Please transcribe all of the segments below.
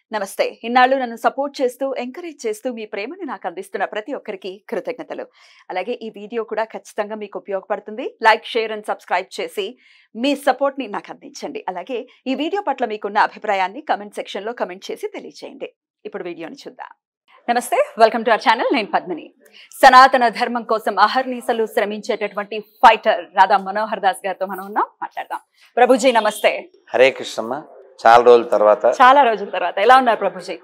నమస్తే ఇన్నాళ్ళు నన్ను సపోర్ట్ చేస్తూ ఎంకరేజ్ చేస్తూ మీ ప్రేమను నాకు అందిస్తున్న ప్రతి ఒక్కరికి కృతజ్ఞతలు అలాగే ఈ వీడియో కూడా ఖచ్చితంగా మీకు ఉపయోగపడుతుంది లైక్ షేర్ అండ్ సబ్స్క్రైబ్ చేసి మీ సపోర్ట్ ని నాకు అందించండి అలాగే ఈ వీడియో పట్ల మీకున్న అభిప్రాయాన్ని కమెంట్ సెక్షన్ లో కమెంట్ చేసి తెలియజేయండి ఇప్పుడు వీడియోని చూద్దాం నమస్తే వెల్కమ్ టు అవర్ ఛానల్ నేను పద్మిని సనాతన ధర్మం కోసం అహర్నిశలు శ్రమించేటటువంటి ఫైటర్ రాధా మనోహర్ దాస్ గారితో మనం ఉన్నాం మాట్లాడదాం ప్రభుజీ నమస్తే హరే కృష్ణమ్మ చాలా రోజుల తర్వాత చాలా రోజుల తర్వాత ఎలా ఉన్నారు ప్రభుజీ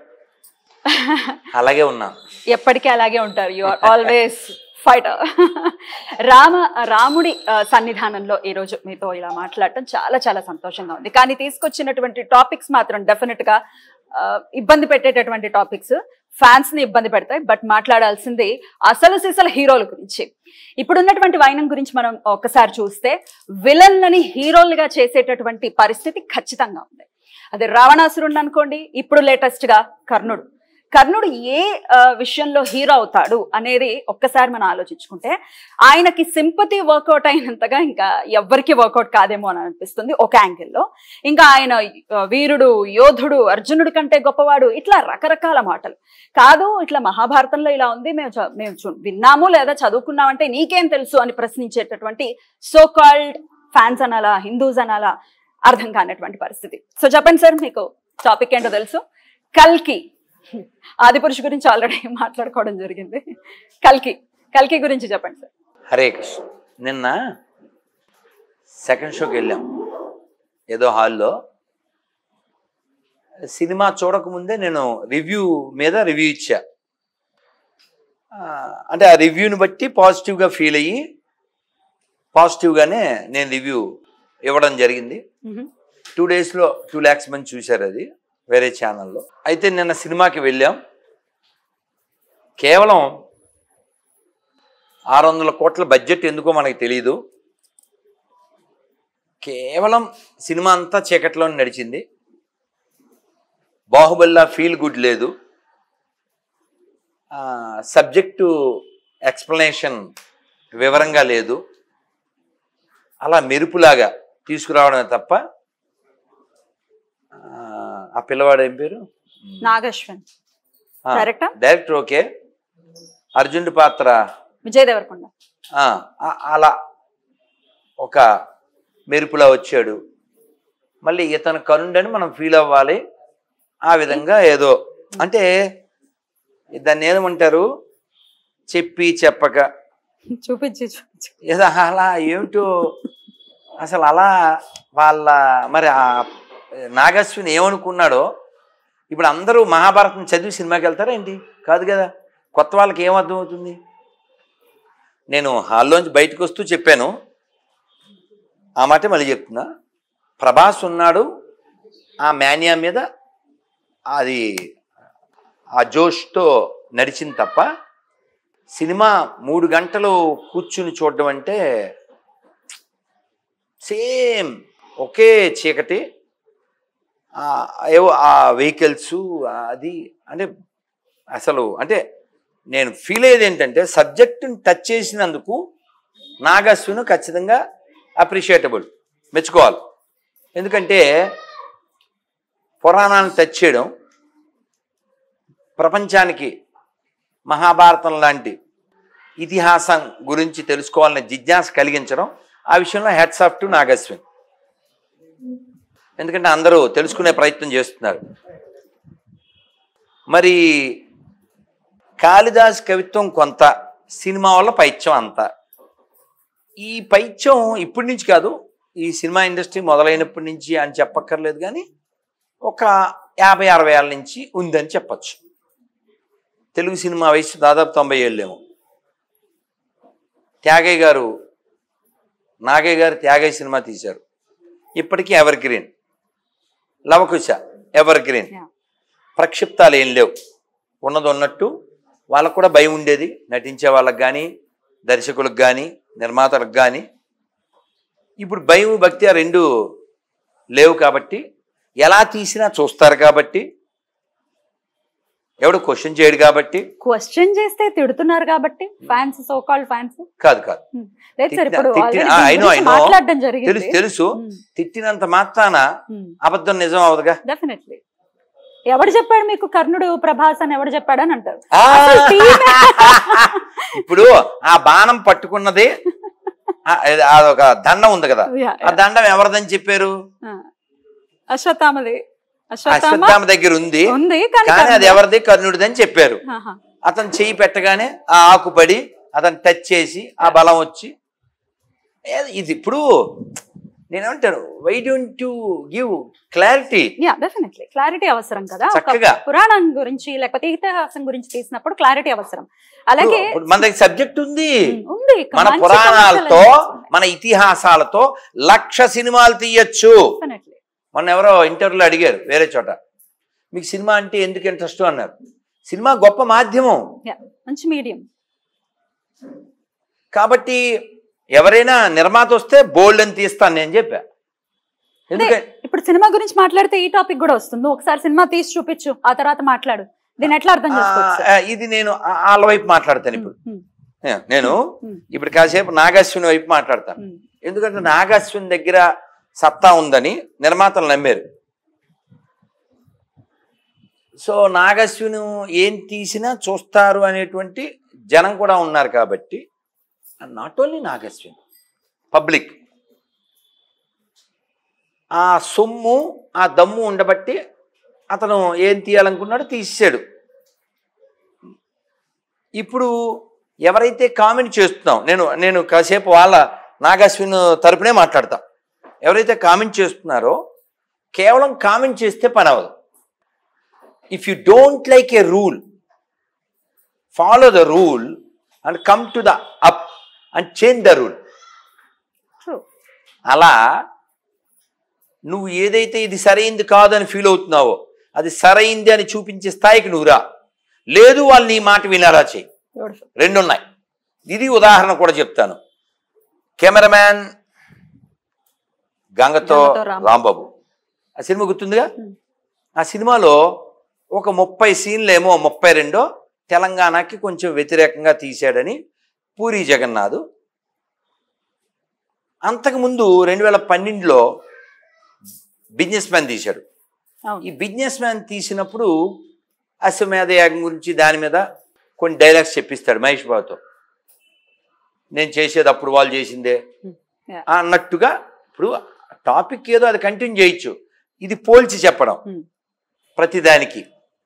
అలాగే ఉన్నాం ఎప్పటికీ అలాగే ఉంటారు you are always fighter Rama రాముడి ఆ, సన్నిధానంలో ఈ రోజు మీతో ఇలా మాట్లాడటం చాలా చాలా సంతోషంగా ఉంది కానీ తీసుకొచ్చినటువంటి టాపిక్స్ మాత్రం డెఫినెట్ గా ఆ, ఇబ్బంది పెట్టేటటువంటి టాపిక్స్ ఫ్యాన్స్ ని ఇబ్బంది పెడతాయి బట్ మాట్లాడాల్సింది అసలు సిసలు హీరోల గురించి ఇప్పుడున్నటువంటి వైనం గురించి మనం ఒకసారి చూస్తే విలన్లని హీరోలుగా చేసేటటువంటి పరిస్థితి ఖచ్చితంగా ఉంది అది రావణాసురుడు అనుకోండి ఇప్పుడు లేటెస్ట్ గా కర్ణుడు కర్ణుడు ఏ ఆ, విషయంలో హీరో అవుతాడు అనేది ఒక్కసారి మనం ఆలోచించుకుంటే ఆయనకి సింపతి వర్కౌట్ అయినంతగా ఇంకా ఎవ్వరికి వర్కౌట్ కాదేమో అని అనిపిస్తుంది ఒక యాంగిల్లో ఇంకా ఆయన ఆ, వీరుడు యోధుడు అర్జునుడి కంటే గొప్పవాడు ఇట్లా రకరకాల మాటలు కాదు ఇట్లా మహాభారతంలో ఇలా ఉంది మేము చ- మేము చూ- విన్నాము లేదా చదువుకున్నామంటే నీకేం తెలుసు అని ప్రశ్నించేటటువంటి సో కాల్డ్ ఫ్యాన్స్ అనాలా హిందూస్ అనాలా అర్థం కానటువంటి పరిస్థితి సో చెప్పండి సార్ మీకు టాపిక్ ఏంటో తెలుసు కల్కి ఆదిపురుషు గురించి ఆల్రెడీ మాట్లాడుకోవడం జరిగింది కల్కి కల్కి గురించి చెప్పండి సార్ హరే కృష్ణ నిన్న సెకండ్ షోకి వెళ్ళాం ఏదో హాల్లో సినిమా చూడకముందే నేను రివ్యూ మీద రివ్యూ ఇచ్చా ఆ, అంటే ఆ రివ్యూని బట్టి పాజిటివ్గా ఫీల్ అయ్యి పాజిటివ్గానే నేను రివ్యూ ఇవ్వడం జరిగింది టూ డేస్లో టూ ల్యాక్స్ మంది చూశారు అది వేరే ఛానల్లో అయితే నిన్న సినిమాకి వెళ్ళాం కేవలం ఆరు వందల కోట్ల బడ్జెట్ ఎందుకో మనకి తెలియదు కేవలం సినిమా అంతా చీకట్లోనే నడిచింది బాహుబలిలా ఫీల్ గుడ్ లేదు సబ్జెక్టు ఎక్స్ప్లెనేషన్ వివరంగా లేదు అలా మెరుపులాగా తీసుకురావడమే తప్ప ఆ, ఆ పిల్లవాడు ఏం పేరు నాగశ్వన్ ఆ, Director? డైరెక్టర్ ఓకే అర్జునుడి పాత్ర విజయ్ దేవరకొండ ఆ, ఆ- అలా ఒక మెరుపులా వచ్చాడు మళ్ళీ ఇతను కరుండని మనం ఫీల్ అవ్వాలి ఆ విధంగా ఏదో అంటే దాన్ని ఏమంటారు చెప్పి చెప్పక చూపించి చూపించి ఏదో అలా ఏమిటో అసలు అలా వాళ్ళ మరి ఆ నాగశ్విని ఏమనుకున్నాడో ఇప్పుడు అందరూ మహాభారతం చదివి సినిమాకి వెళ్తారా ఏంటి కాదు కదా కొత్త వాళ్ళకి ఏం అర్థమవుతుంది నేను హాల్లోంచి బయటకు వస్తూ చెప్పాను ఆ మాట మళ్ళీ చెప్తున్నా ప్రభాస్ ఉన్నాడు ఆ మేనియా మీద అది ఆ జోష్తో నడిచింది తప్ప సినిమా మూడు గంటలు కూర్చుని చూడడం అంటే సేమ్ ఒకే చీకటి ఆ, ఏవో ఆ వెహికల్స్ అది అంటే అసలు అంటే నేను ఫీల్ అయ్యేది ఏంటంటే సబ్జెక్టుని టచ్ చేసినందుకు నాగస్విను ఖచ్చితంగా అప్రిషియేటబుల్ మెచ్చుకోవాలి ఎందుకంటే పురాణాన్ని టచ్ చేయడం ప్రపంచానికి మహాభారతం లాంటి ఇతిహాసం గురించి తెలుసుకోవాలనే జిజ్ఞాస కలిగించడం ఆ విషయంలో హెడ్స్ ఆఫ్ టు నాగస్విన్ ఎందుకంటే అందరూ తెలుసుకునే ప్రయత్నం చేస్తున్నారు మరి కాళిదాస్ కవిత్వం కొంత సినిమా వల్ల పైత్యం అంత ఈ పైత్యం ఇప్పటి నుంచి కాదు ఈ సినిమా ఇండస్ట్రీ మొదలైనప్పటి నుంచి అని చెప్పక్కర్లేదు కానీ ఒక యాభై అరవై ఏళ్ళ నుంచి ఉందని చెప్పచ్చు తెలుగు సినిమా వయసు దాదాపు తొంభై ఏళ్ళేమో త్యాగయ్య గారు నాగయ్య గారు త్యాగయ్య సినిమా తీశారు ఇప్పటికీ evergreen Lavakusa evergreen Yeah. ప్రక్షిప్తాలు ఏం లేవు ఉన్నది ఉన్నట్టు వాళ్ళకు కూడా భయం ఉండేది నటించే వాళ్ళకి కానీ దర్శకులకు కానీ నిర్మాతలకు కానీ ఇప్పుడు భయం భక్తి ఆ రెండు లేవు కాబట్టి ఎలా తీసినా చూస్తారు కాబట్టి ఎవడు క్వశ్చన్ చేయడు కాబట్టి క్వశ్చన్ చేస్తే తిడుతున్నారు కాబట్టి ఫ్యాన్స్ సో కాల్డ్ ఫ్యాన్స్ కాదు కాదు లేదు సార్ తిట్టిన- ఇప్పుడు తిట్టిన- already ఆ, దీని I know, I గురించి know. మాట్లాడడం జరిగింది తెలుసు తెలుసు తిట్టినంత మాత్రాన అబద్ధం నిజం అవదుగా డెఫినెట్లీ ఎవడు చెప్పాడు మీకు కర్ణుడు ప్రభాస్ అని ఎవడు చెప్పాడు అని అంటారు ఆ! అసలు టీమే. ఇప్పుడు ఆ బాణం పట్టుకున్నది ఆ- అదొక దండం ఉంది కదా Yeah, ఆ దండం ఎవరిదని చెప్పారు ఆ. అశ్వత్థామది అశ్వత్థామ అశ్వత్థామ దగ్గర ఉంది ఉంది కానీ కానీ అది కర్ణుడు- ఎవరిది కర్ణుడిదని చెప్పారు ఆహా. అతను చెయ్యి పెట్టగానే ఆ ఆకు పడి అతను టచ్ చేసి ఆ బలం వచ్చి ఏ- ఇది ఇప్పుడు నేనేమంటాను why don't you give clarity yeah definitely clarity అవసరం కదా ఒక చక్కగా. పురాణం గురించి లేకపోతే ఇతిహాసం గురించి తీసినప్పుడు క్లారిటీ అవసరం అలాగే మన దగ్గర సబ్జెక్ట్ ఉంది ఉమ్, ఉంది మన మంచి పురాణాలతో commercial మన ఇతిహాసాలతో లక్ష సినిమాలు తీయచ్చు Definitely. మొన్న ఎవరో ఇంటర్వ్యూలో అడిగారు వేరే చోట మీకు సినిమా అంటే ఎందుకు ఇంట్రెస్ట్ అన్నారు సినిమా గొప్ప మాధ్యమం Yeah, మంచి మీడియం కాబట్టి ఎవరైనా నిర్మాత వస్తే బోల్డ్ అని తీస్తాను నేను చెప్పా ఎందుకంటే ఇప్పుడు సినిమా గురించి మాట్లాడితే ఈ టాపిక్ కూడా వస్తుంది నువ్వు ఒకసారి సినిమా తీసి చూపించు ఆ తర్వాత మాట్లాడు దీన్ని ఎట్లా అర్థం చేసుకోవచ్చు ఆ, ఇది నేను ఆ- వాళ్ళ వైపు మాట్లాడతాను ఇప్పుడు ఉమ్, ఏ, నేను ఉమ్, ఇప్పుడు కాసేపు నాగాశ్విని వైపు మాట్లాడతాను ఉమ్, ఎందుకంటే నాగాశ్విని దగ్గర సత్తా ఉందని నిర్మాతలు నమ్మారు సో నాగాశ్విని ఏం తీసినా చూస్తారు అనేటువంటి జనం కూడా ఉన్నారు కాబట్టి నాట్ ఓన్లీ నాగస్విన్ పబ్లిక్ ఆ సొమ్ము ఆ దమ్ము ఉండబట్టి అతను ఏం తీయాలనుకున్నాడో తీసాడు ఇప్పుడు ఎవరైతే కామెంట్ చేస్తున్నాం నేను నేను కాసేపు వాళ్ళ నాగశ్విన్ తరపునే మాట్లాడతా ఎవరైతే కామెంట్ చేస్తున్నారో కేవలం కామెంట్ చేస్తే పని అవ్వదు if you don't like a rule follow the rule and come to the up and change the rule True. అలా నువ్వు ఏదైతే ఇది సరైంది కాదని ఫీల్ అవుతున్నావో అది సరైంది అని చూపించే స్థాయికి నువ్వు రా లేదు వాళ్ళు నీ మాట వినాలా చెయ్యి Beautiful. రెండు ఉన్నాయి ఇది ఉదాహరణ కూడా చెప్తాను కెమెరామ్యాన్ గంగతో గంగతో రాంబాబు. రాంబాబు ఆ సినిమా గుర్తుందిగా Hmm. ఆ సినిమాలో ఒక ముప్పై సీన్లు ఏమో ముప్పై రెండో తెలంగాణకి కొంచెం వ్యతిరేకంగా తీశాడని పూరి జగన్నాథ్ అంతకుముందు రెండు వేల పన్నెండులో బిజినెస్ మ్యాన్ తీశాడు అవును ఈ బిజినెస్ మ్యాన్ తీసినప్పుడు అశ్వమేధ యాగం గురించి దాని మీద కొన్ని డైలాగ్స్ చెప్పిస్తాడు మహేష్ బాబుతో నేను చేసేది అప్పుడు వాళ్ళు చేసిందే Yeah. అన్నట్టుగా ఇప్పుడు టాపిక్ ఏదో అది కంటిన్యూ చేయొచ్చు ఇది పోల్చి చెప్పడం Hmm. ప్రతిదానికి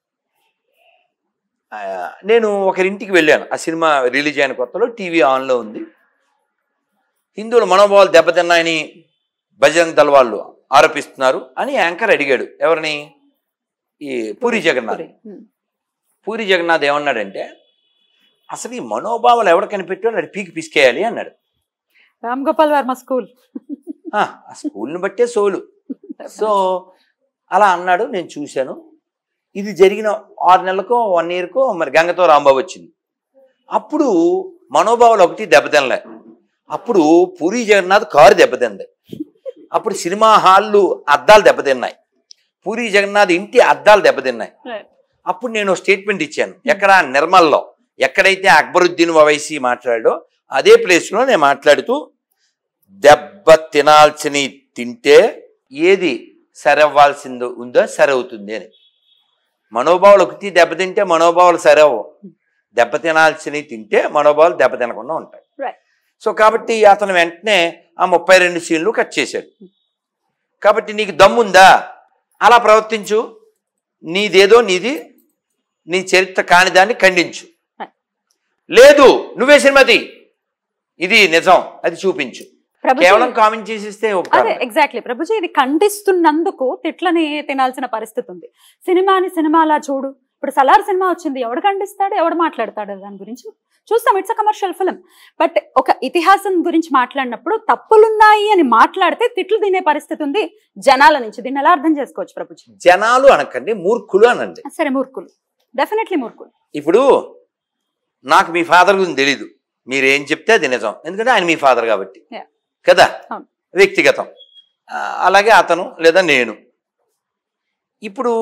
ఆ, నేను ఒకరింటికి వెళ్ళాను ఆ సినిమా రిలీజ్ అయిన కొత్తలో టీవీ ఆన్లో ఉంది హిందువుల మనోభావాలు దెబ్బతిన్నాయని బజరంగ్ దళ వాళ్ళు ఆరోపిస్తున్నారు అని యాంకర్ అడిగాడు ఎవరిని ఈ పూరి జగన్నాథ్ పూరి. ఉమ్. పూరి జగన్నాథ్ ఏమన్నాడంటే అసలు ఈ మనోభావాలు ఎవడు కనిపెట్టాడు అది పీకి పిసికేయాలి అన్నాడు రామ్ గోపాల్ వర్మ స్కూల్ ఆ ఆ స్కూల్ని బట్టే సోలు సో అలా అన్నాడు నేను చూశాను ఇది జరిగిన ఆరు నెలలకో వన్ ఇయర్కో మరి గంగతో రాంబాబు వచ్చింది అప్పుడు మనోభావాలు ఒకటి దెబ్బతినలే అప్పుడు పూరి జగన్నాథ్ కారు దెబ్బతింది అప్పుడు సినిమా హాళ్ళు అద్దాలు దెబ్బతిన్నాయి పూరి జగన్నాథ్ ఇంటి అద్దాలు దెబ్బతిన్నాయి Right. అప్పుడు నేను స్టేట్మెంట్ ఇచ్చాను ఎక్కడ నిర్మల్లో ఎక్కడైతే అక్బరుద్దీన్ ఓవైసీ మాట్లాడాడో అదే ప్లేస్లో నేను మాట్లాడుతూ దెబ్బ తినాల్సిన తింటే ఏది సరవ్వాల్సిందో ఉందో సరవుతుంది అని మనోభావాలు ఒకటి దెబ్బతింటే మనోభావాలు సరవు దెబ్బ తినాల్సినవి తింటే మనోభావాలు దెబ్బ తినకుండా ఉంటాయి Right. సో కాబట్టి అతను వెంటనే ఆ ముప్పై రెండు సీన్లు కట్ చేశాడు కాబట్టి నీకు దమ్ముందా అలా ప్రవర్తించు నీదేదో నీది నీ చరిత్ర కాని దాన్ని ఖండించు Right. లేదు నువ్వే సినిమాది ఇది నిజం అది చూపించు ప్రభుజీ కేవలం కామెంట్ చేసిస్తే ఒక అదే కారణం. ఎగ్జాక్ట్లీ ప్రభుజీ ఇది ఖండిస్తున్నందుకు తిట్లని తినాల్సిన పరిస్థితి ఉంది సినిమాని సినిమాలా చూడు ఇప్పుడు సలార్ సినిమా వచ్చింది ఎవడు ఖండిస్తాడు ఎవడు మాట్లాడతాడు దాని గురించి చూస్తాం it's a commercial film but ఒక ఇతిహాసం గురించి మాట్లాడినప్పుడు తప్పులున్నాయి అని మాట్లాడితే తిట్లు తినే పరిస్థితి ఉంది జనాల నుంచి దీన్ని ఎలా అర్థం చేసుకోవచ్చు ప్రభుజీ జనాలు అనకండి మూర్ఖులు అనండి సరే మూర్ఖులు డెఫినెట్లీ మూర్ఖులు ఇప్పుడు నాకు మీ ఫాదర్ గురించి తెలీదు మీరు ఏం చెప్తే అది నిజం ఎందుకంటే ఆయన మీ ఫాదర్ కాబట్టి Yeah. కదా అవును. వ్యక్తిగతం ఆ, అలాగే అతను లేదా నేను ఇప్పుడు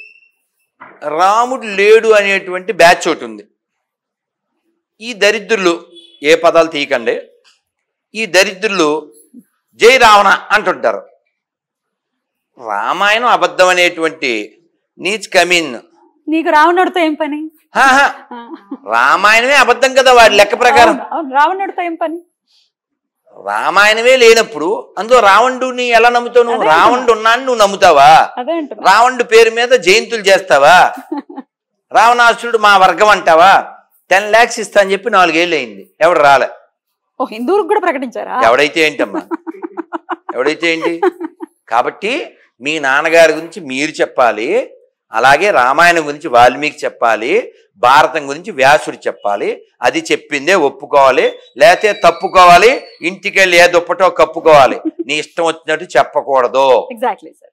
రాముడు లేడు అనేటువంటి బ్యాచ్ ఒకటి ఉంది ఈ దరిద్రులు ఏ పదాలు తీయకండి ఈ దరిద్రులు జై రావణ అంటుంటారు రామాయణం అబద్ధం అనేటువంటి నీచ్ కమిన్ నీకు రావణుడితో ఏం పని హాహా. ఆ. రామాయణమే అబద్ధం కదా వాడి లెక్క ప్రకారం అవును, అవును, రావణుడితో ఏం పని రామాయణమే లేనప్పుడు అందులో రావణుడిని ఎలా నమ్ముతావు నువ్వు అదే రావణుడు ఉన్నాను నువ్వు నమ్ముతావా అదే అంటున్నా రావణుడి పేరు మీద జయంతులు చేస్తావా రావణాసురుడు మా వర్గం అంటావా టెన్ ల్యాక్స్ ఇస్తా అని చెప్పి నాలుగేళ్ళు అయింది ఎవడు రాలే ఓ హిందువులకు కూడా ప్రకటించారా ఎవడైతే ఏంటమ్మా ఎవడైతే ఏంటి కాబట్టి మీ నాన్నగారి గురించి మీరు చెప్పాలి అలాగే రామాయణం గురించి వాల్మీకి చెప్పాలి భారతం గురించి వ్యాసుడు చెప్పాలి అది చెప్పిందే ఒప్పుకోవాలి లేకపోతే తప్పుకోవాలి ఇంటికి వెళ్ళి ఏ దుప్పటో కప్పుకోవాలి నీ ఇష్టం వచ్చినట్టు చెప్పకూడదు ఎగ్జాక్ట్లీ సార్